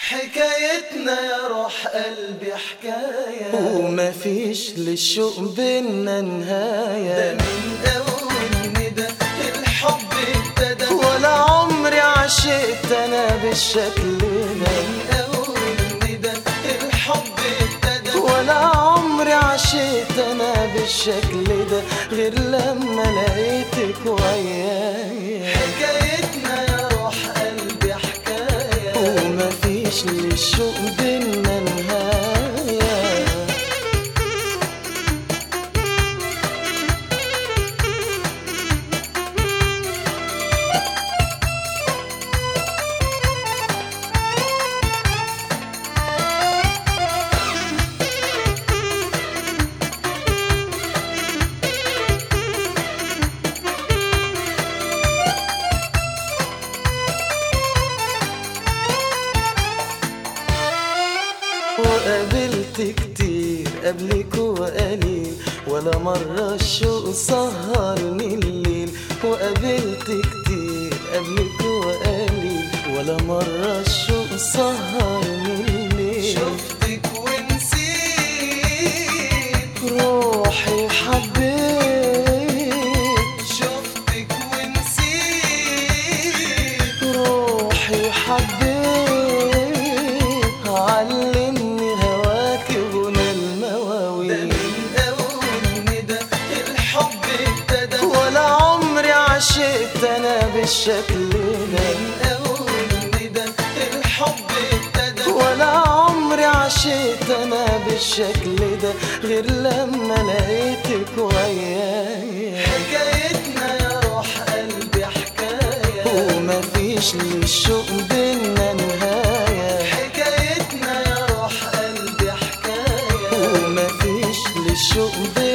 حكايتنا يا روح قلبي حكاية وما فيش للشوق بينا ده نهاية من أول ندى الحب ابتدى ولا عمري عشقت انا بالشكل ده من أول ندى الحب ابتدى ولا عمري عشقت انا بالشكل ده غير لما لقيتك وياي حكايتنا يا روح قلبي حكاية وما فيش للشوق بينا نهاية وقابلت كتير قبلك وقليل ولا مرة الشوق سهرني الليل وقابلت كتير قبلك وقليل ولا مرة الشوق سهرني الليل شفتك ونسيت روحي حبيت شفتك ونسيت روحي حبيت علمني هواك غنى ده المواويل من أول ندى الحب ابتدى ولا عمري عشقت انا بالشكل ده من أول ندى الحب ابتدى ولا عمري عشقت انا بالشكل ده غير لما لقيتك وياي حكايتنا يا روح قلبي حكاية وما فيش للشوق بينا نهاية حكايتنا يا روح قلبي حكاية وما فيش للشوق بينا